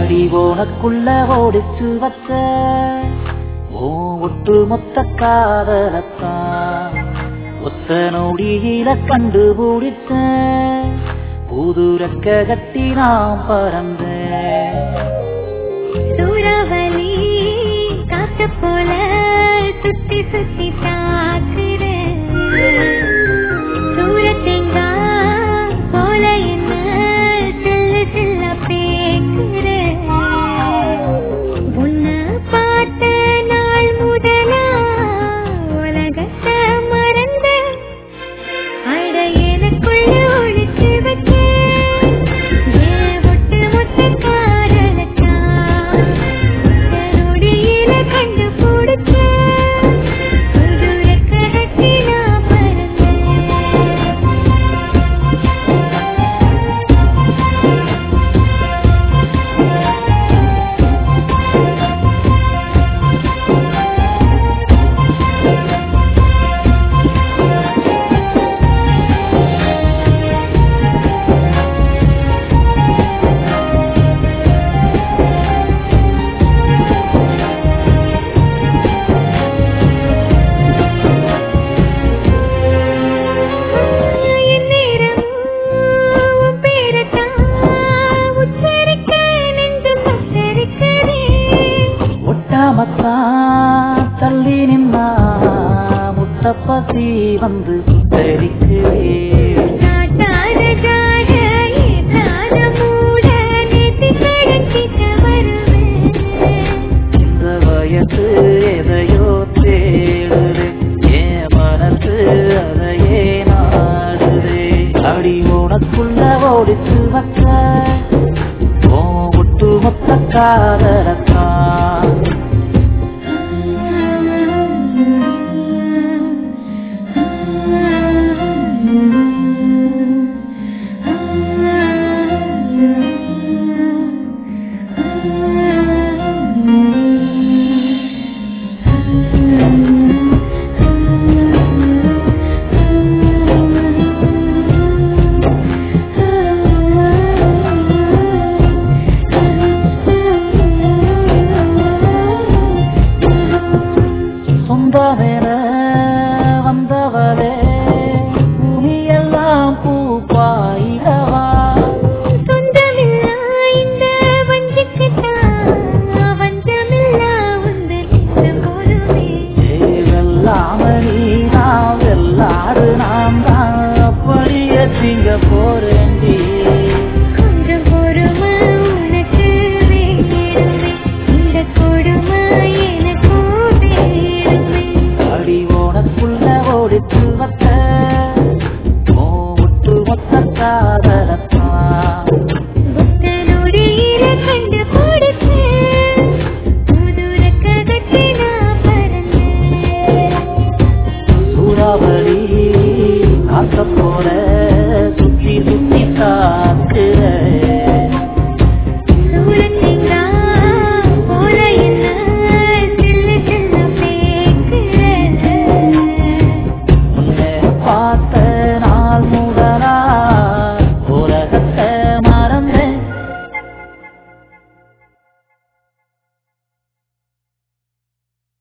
அடி உனக்குள்ள ஓடிச்சு வச்ச ஓ ஒட்டு மொத்த காதலத்தான் ஒத்த நொடியில கண்டுபிடிச்ச புது ரெக்க கட்டி நான் பறந்தேன் சூறாவளி காத்த போல சுத்தி சுத்தி தாக்குறேன் சூரத்தேங்கா போல என்ன சில்லு சில்ல பேக்குறேன் உன்னை பார்த்த நாள் முதலா உலகத்தை மறந்தேன் அட எனக்குள்ள ஒழிச்சு வச்சேன் ஏன் ஒட்டு மொத்த காரணத்தான் நொடியில கண்டுபிடிச்சேன் புது ரெக்க கட்டி நான் பறந்தேன் எந்நேரமும் உன் பேரைத்தான் உச்சரிக்க நெஞ்சம் பத்தரிக்குதே. ஒட்டாமத்தான் தள்ளி நின்னா முத்தப்பசி வந்து சுத்தரிக்குதே நாட்டாத ஜாட, ஏத்தாத மூட, நேத்து கடத்திட்ட வருவேன். இந்த வயசு எதையோ தேடுது என் மனசு அதையே நாடுதே அடி உனக்குள்ள ஓடிச்சு வச்ச ஓ ஒட்டு மொத்த காதலத்தான்